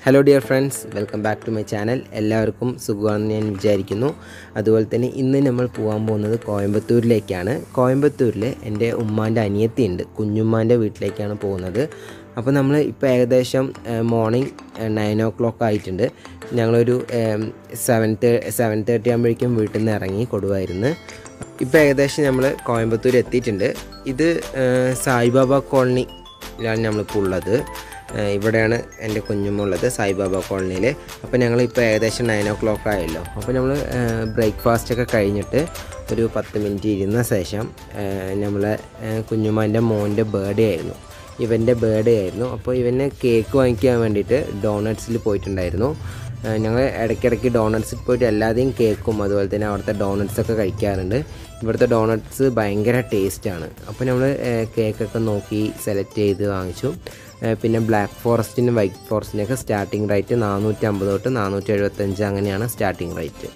hello dear friends welcome back to my channel എല്ലാവർക്കും സുഖമാണെന്ന് ഞാൻ വിചാരിക്കുന്നു അതുപോലെ തന്നെ ഇന്ന് നമ്മൾ പോകാൻ പോകുന്നത് കോയമ്പത്തൂരിലേക്കാണ് കോയമ്പത്തൂരിൽ എൻ്റെ ഉമ്മാൻ്റെ അനിയത്തിയുണ്ട് കുഞ്ഞുമ്മാൻ്റെ വീട്ടിലേക്കാണ് പോകുന്നത് അപ്പോൾ നമ്മൾ ഇപ്പോൾ ഏകദേശം മോർണിംഗ് നയൻ ഓ ക്ലോക്ക് ആയിട്ടുണ്ട് ഞങ്ങളൊരു സെവൻ തേ സെവൻ തേർട്ടി ആകുമ്പോഴേക്കും വീട്ടിൽ നിന്ന് ഇറങ്ങി കൊടുവായിരുന്നു ഇപ്പോൾ ഏകദേശം നമ്മൾ കോയമ്പത്തൂർ എത്തിയിട്ടുണ്ട് ഇത് ഏഹ്, സായിബാബ കോളനിയിലാണ് നമ്മളിപ്പോൾ ഉള്ളത് ഏഹ്, ഇവിടെയാണ് എൻ്റെ കുഞ്ഞുമുള്ളത് സായിബാബ കോളനിയിൽ അപ്പോൾ ഞങ്ങളിപ്പോൾ ഏകദേശം നയൻ ഓ ക്ലോക്ക് ആയല്ലോ അപ്പോൾ നമ്മൾ ബ്രേക്ക്ഫാസ്റ്റ് ഒക്കെ കഴിഞ്ഞിട്ട് ഒരു പത്ത് മിനിറ്റ് ഇരുന്ന ശേഷം നമ്മളെ കുഞ്ഞുമാൻ്റെ മോൻ്റെ ബർത്ത്ഡേ ആയിരുന്നു ഇവൻ്റെ ബർത്ത്ഡേ ആയിരുന്നു അപ്പോൾ ഇവന് കേക്ക് വാങ്ങിക്കാൻ വേണ്ടിയിട്ട് ഡോണറ്റ്സിൽ പോയിട്ടുണ്ടായിരുന്നു ഞങ്ങൾ ഇടയ്ക്കിടയ്ക്ക് ഡോണറ്റ്സിൽ പോയിട്ട് എല്ലാതെയും കേക്കും അതുപോലെ തന്നെ അവിടുത്തെ ഡോണറ്റ്സ് ഒക്കെ കഴിക്കാറുണ്ട് ഇവിടുത്തെ ഡോണറ്റ്സ് ഭയങ്കര ടേസ്റ്റാണ് അപ്പോൾ നമ്മൾ കേക്കൊക്കെ നോക്കി സെലക്ട് ചെയ്ത് വാങ്ങിച്ചു ഏഹ് പിന്നെ ബ്ലാക്ക് ഫോറസ്റ്റിനും വൈറ്റ് ഫോറസ്റ്റിനൊക്കെ സ്റ്റാർട്ടിംഗ് റേറ്റ് നാനൂറ്റി അമ്പത് തൊട്ട് നാനൂറ്റി എഴുപത്തഞ്ച് അങ്ങനെയാണ് സ്റ്റാർട്ടിംഗ് റേറ്റ്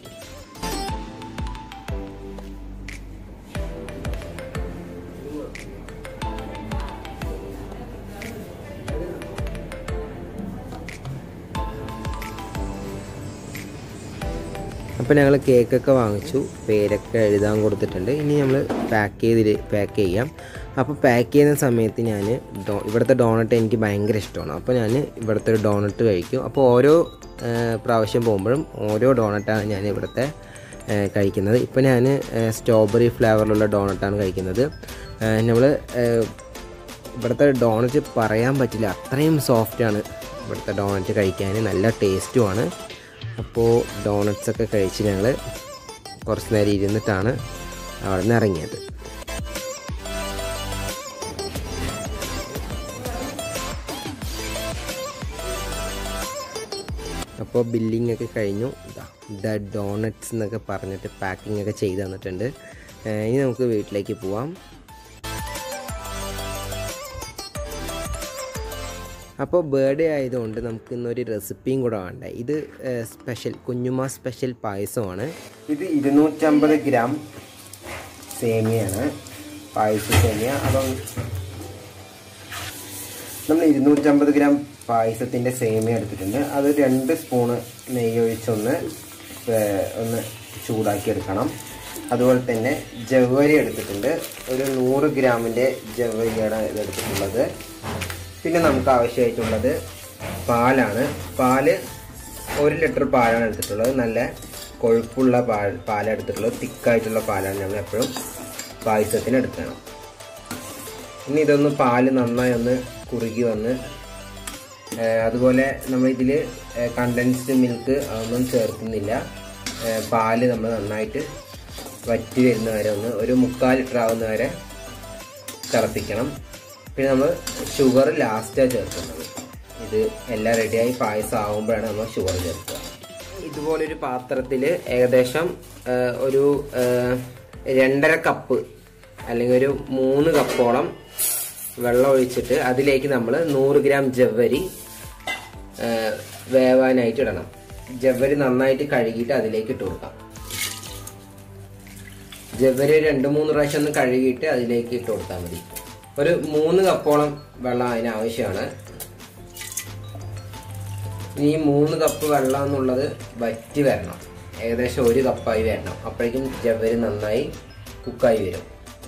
അപ്പോൾ ഞങ്ങൾ കേക്കൊക്കെ വാങ്ങിച്ചു പേരൊക്കെ എഴുതാൻ കൊടുത്തിട്ടുണ്ട് ഇനി നമ്മൾ പാക്ക് ചെയ്ത് പാക്ക് ചെയ്യാം അപ്പോൾ പാക്ക് ചെയ്യുന്ന സമയത്ത് ഞാൻ ഡോ ഇവിടുത്തെ ഡോണറ്റ് എനിക്ക് ഭയങ്കര ഇഷ്ടമാണ് അപ്പോൾ ഞാൻ ഇവിടുത്തെ ഒരു ഡോണറ്റ് കഴിക്കും അപ്പോൾ ഓരോ ആ, പ്രാവശ്യം പോകുമ്പോഴും ഓരോ ഡോണറ്റാണ് ഞാൻ ഇവിടുത്തെ ആ, കഴിക്കുന്നത് ഇപ്പോൾ ഞാൻ സ്ട്രോബെറി ഫ്ലേവറിലുള്ള ഡോണറ്റാണ് കഴിക്കുന്നത് നമ്മൾ ഇവിടുത്തെ ഡോണറ്റ് പറയാൻ പറ്റില്ല അത്രയും സോഫ്റ്റാണ് ഇവിടുത്തെ ഡോണറ്റ് കഴിക്കാൻ നല്ല ടേസ്റ്റുമാണ് അപ്പോൾ ഡോണറ്റ്സ് ഒക്കെ കഴിച്ച് ഞങ്ങൾ കുറച്ച് നേരം ഇരുന്നിട്ടാണ് അവിടെ നിന്ന് ഇറങ്ങിയത് അപ്പോൾ ബില്ലിംഗ് ഒക്കെ കഴിഞ്ഞു ഇതാ ദ ഡോണറ്റ്സ് എന്നൊക്കെ പറഞ്ഞിട്ട് പാക്കിംഗ് ഒക്കെ ചെയ്ത് തന്നിട്ടുണ്ട് ഏഹ് ഇനി നമുക്ക് വീട്ടിലേക്ക് പോവാം അപ്പോൾ ബർത്ത്ഡേ ആയതുകൊണ്ട് നമുക്ക് ഇന്നൊരു റെസിപ്പിയും കൂടെ വേണ്ട ഇത് സ്പെഷ്യൽ കുഞ്ഞുമ സ്പെഷ്യൽ പായസമാണ് ഇത് ഇരുന്നൂറ്റമ്പത് ഗ്രാം സേമിയാണ് പായസ സേമിയ അപ്പം നമ്മൾ ഇരുന്നൂറ്റമ്പത് ഗ്രാം പായസത്തിൻ്റെ സേമിയ എടുത്തിട്ടുണ്ട് അത് രണ്ട് സ്പൂണ് നെയ്യ് ഒഴിച്ചൊന്ന് ഏഹ്, ഒന്ന് ചൂടാക്കി എടുക്കണം അതുപോലെ തന്നെ ജവ്വരി എടുത്തിട്ടുണ്ട് ഒരു നൂറ് ഗ്രാമിൻ്റെ ജവ്വരിയാണ് ഇത് എടുത്തിട്ടുള്ളത് പിന്നെ നമുക്ക് ആവശ്യമായിട്ടുള്ളത് പാലാണ് പാല് ഒരു ലിറ്റർ പാലാണ് എടുത്തിട്ടുള്ളത് നല്ല കൊഴുപ്പുള്ള പാൽ പാലാണ് എടുത്തിട്ടുള്ളത് തിക്കായിട്ടുള്ള പാലാണ് നമ്മൾ എപ്പോഴും പായസത്തിന് എടുക്കണം ഇനി ഇതൊന്ന് പാല് നന്നായി ഒന്ന് കുറുകി വന്ന് ഏഹ് അതുപോലെ നമ്മൾ ഇതിൽ കണ്ടൻസ്ഡ് മിൽക്ക് അതൊന്നും ചേർക്കുന്നില്ല ഏഹ് പാല് നമ്മൾ നന്നായിട്ട് വറ്റി വരുന്ന വരെ ഒന്ന് ഒരു മുക്കാൽ ലിറ്റർ ആവുന്ന വരെ തിളപ്പിക്കണം പിന്നെ നമ്മൾ ഷുഗർ ലാസ്റ്റാണ് ചേർക്കുന്നത് ഇത് എല്ലാം റെഡിയായി പായസം ആകുമ്പോഴാണ് നമ്മൾ ഷുഗർ ചേർക്കുക ഇതുപോലൊരു പാത്രത്തിൽ ഏകദേശം ഏഹ്, ഒരു ഏഹ്, രണ്ടര കപ്പ് അല്ലെങ്കിൽ ഒരു മൂന്ന് കപ്പോളം വെള്ളം ഒഴിച്ചിട്ട് അതിലേക്ക് നമ്മൾ നൂറ് ഗ്രാം ജവ്വരി ഏഹ്, വേവാനായിട്ട് ഇടണം ജവ്വരി നന്നായിട്ട് കഴുകിയിട്ട് അതിലേക്ക് ഇട്ട് കൊടുക്കാം ജവ്വരി രണ്ട് മൂന്ന് പ്രാവശ്യം ഒന്ന് കഴുകിയിട്ട് അതിലേക്ക് ഇട്ട് കൊടുത്താൽ മതി ഒരു മൂന്ന് കപ്പോളം വെള്ളം അതിന് ആവശ്യമാണ് ഇനി ഈ മൂന്ന് കപ്പ് വെള്ളം എന്നുള്ളത് വറ്റി വരണം ഏകദേശം ഒരു കപ്പായി വരണം അപ്പോഴേക്കും ജവ്വരി നന്നായി കുക്കായി വരും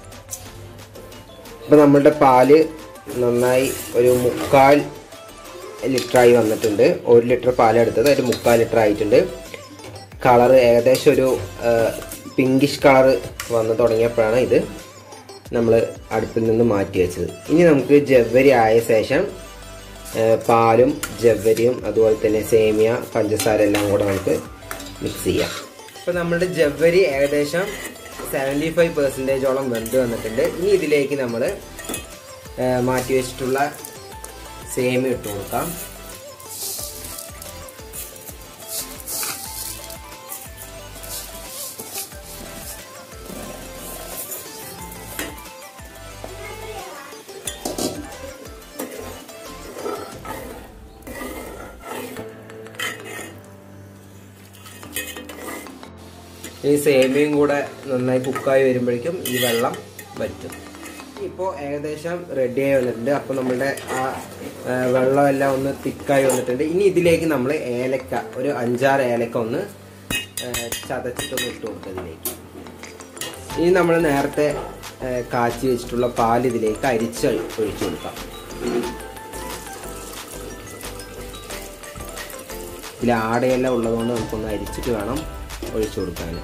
ഇപ്പം നമ്മളുടെ പാല് നന്നായി ഒരു മുക്കാൽ ലിറ്ററായി വന്നിട്ടുണ്ട് ഒരു ലിറ്റർ പാലെടുത്തത് ഒരു മുക്കാൽ ലിറ്റർ ആയിട്ടുണ്ട് കളറ് ഏകദേശം ഒരു പിങ്കിഷ് കളറ് വന്ന് തുടങ്ങിയപ്പോഴാണ് ഇത് നമ്മൾ അടുപ്പിൽ നിന്ന് മാറ്റി വെച്ചത് ഇനി നമുക്ക് ജവ്വരി ആയ ശേഷം ആ, പാലും ജവ്വരിയും അതുപോലെ തന്നെ സേമിയ പഞ്ചസാര എല്ലാം കൂടെ നമുക്ക് മിക്സ് ചെയ്യാം ഇപ്പോൾ നമ്മുടെ ജവ്വരി ഏകദേശം സെവൻറ്റി ഫൈവ് പെർസെൻറ്റേജോളം വെന്ത് വന്നിട്ടുണ്ട് ഇനി ഇതിലേക്ക് നമ്മൾ മാറ്റി വെച്ചിട്ടുള്ള സേമിയ ഇട്ട് കൊടുക്കാം ഈ സേമിയയും കൂടെ നന്നായി കുക്കായി വരുമ്പോഴേക്കും ഈ വെള്ളം വറ്റും ഇപ്പോൾ ഏകദേശം റെഡി ആയി വന്നിട്ടുണ്ട് അപ്പോൾ നമ്മുടെ ആ ആ, വെള്ളമെല്ലാം ഒന്ന് തിക്കായി വന്നിട്ടുണ്ട് ഇനി ഇതിലേക്ക് നമ്മൾ ഏലക്ക ഒരു അഞ്ചാറ് ഏലക്ക ഒന്ന് ആ, ചതച്ചിട്ടൊന്ന് ഇട്ട് കൊടുക്കുക ഇതിലേക്ക് ഇനി നമ്മൾ നേരത്തെ ആ, കാച്ചി വെച്ചിട്ടുള്ള പാൽ ഇതിലേക്ക് അരിച്ച് ഒഴിച്ചു കൊടുക്കാം ഇതിൽ ആടയെല്ലാം ഉള്ളതുകൊണ്ട് നമുക്കൊന്ന് അരിച്ചിട്ട് വേണം ഒഴിച്ചു കൊടുക്കാൻ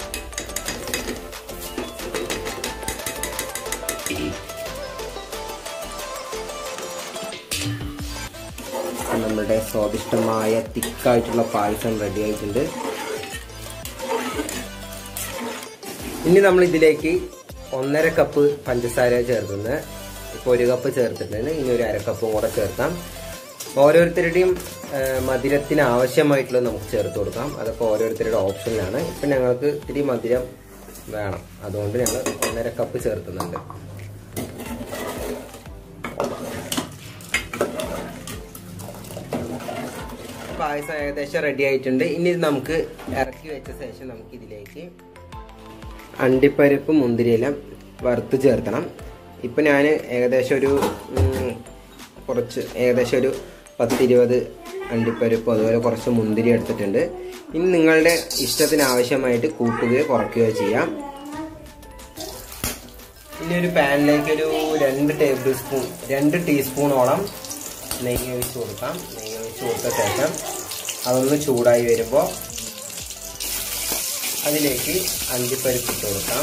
നമ്മുടെ സ്വാദിഷ്ടമായ തിക്കായിട്ടുള്ള പായസം റെഡി ആയിട്ടുണ്ട് ഇനി നമ്മൾ ഇതിലേക്ക് ഒന്നര കപ്പ് പഞ്ചസാര ചേർക്കുന്നത് ഇപ്പോൾ ഒരു കപ്പ് ചേർത്തിട്ടുണ്ട് ഇനി ഒരു അര കപ്പും കൂടെ ചേർക്കാം ഓരോരുത്തരുടെയും ആ, മധുരത്തിന് ആവശ്യമായിട്ടുള്ളത് നമുക്ക് ചേർത്ത് കൊടുക്കാം അതൊക്കെ ഓരോരുത്തരുടെ ഓപ്ഷനിലാണ് ഇപ്പം ഞങ്ങൾക്ക് ഇത്തിരി മധുരം വേണം അതുകൊണ്ട് ഞങ്ങൾ ഒന്നര കപ്പ് ചേർക്കുന്നുണ്ട് പായസം ഏകദേശം റെഡി ആയിട്ടുണ്ട് ഇനി ഇത് നമുക്ക് ഇറക്കി വെച്ച ശേഷം നമുക്ക് ഇതിലേക്ക് അണ്ടിപ്പരിപ്പ് മുന്തിരിയെല്ലാം വറുത്ത് ചേർത്തണം ഇപ്പം ഞാൻ ഏകദേശം ഒരു ഉം, കുറച്ച് ഏകദേശം ഒരു പത്തിരുപത് അണ്ടിപ്പരിപ്പ് അതുപോലെ കുറച്ച് മുന്തിരി എടുത്തിട്ടുണ്ട് ഇനി നിങ്ങളുടെ ഇഷ്ടത്തിന് ആവശ്യമായിട്ട് കൂട്ടുകയോ കുറയ്ക്കുകയോ ചെയ്യാം ഇനി ഒരു പാനിലേക്ക് ഒരു രണ്ട് ടേബിൾ സ്പൂൺ രണ്ട് ടീസ്പൂണോളം നെയ്യ് ഒഴിച്ച് കൊടുക്കാം നെയ്യ് ഒഴിച്ച് കൊടുത്ത ശേഷം അതൊന്ന് ചൂടായി വരുമ്പോൾ അതിലേക്ക് അണ്ടിപ്പരിപ്പ് ഇട്ട് കൊടുക്കാം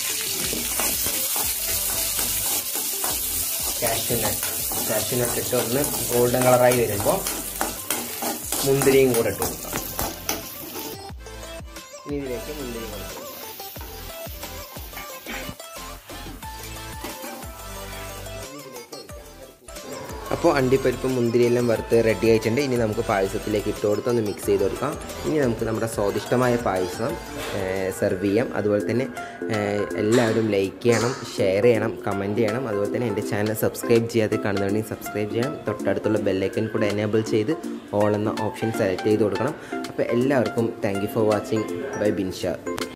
കാഷ്യൂനട്ട് കാഷ്യൂനട്ട് ഇട്ട് ഒന്ന് ഗോൾഡൻ കളറായി വരുമ്പോൾ മുന്തിരിയും കൂടെ ഇട്ട് കൊടുക്കാം ഇനി ഇതിലേക്ക് മുന്തിരി കൊടുക്കാം അപ്പോൾ അണ്ടിപ്പരിപ്പും മുന്തിരിയെല്ലാം വറുത്ത് റെഡി ആയിട്ടുണ്ട് ഇനി നമുക്ക് പായസത്തിലേക്ക് ഇട്ട് കൊടുത്ത് ഒന്ന് മിക്സ് ചെയ്ത് കൊടുക്കാം ഇനി നമുക്ക് നമ്മുടെ സ്വാദിഷ്ടമായ പായസം സെർവ് ചെയ്യാം അതുപോലെ തന്നെ ഏഹ്, എല്ലാവരും ലൈക്ക് ചെയ്യണം ഷെയർ ചെയ്യണം കമൻറ്റ് ചെയ്യണം അതുപോലെ തന്നെ എൻ്റെ ചാനൽ സബ്സ്ക്രൈബ് ചെയ്യാതെ കാണുന്നുണ്ടെങ്കിൽ സബ്സ്ക്രൈബ് ചെയ്യണം തൊട്ടടുത്തുള്ള ബെല്ലൈക്കൻ കൂടെ എനേബിൾ ചെയ്ത് ഓൾ എന്ന ഓപ്ഷൻ സെലക്ട് ചെയ്ത് കൊടുക്കണം അപ്പോൾ എല്ലാവർക്കും thank you for watching bye ബിൻഷാ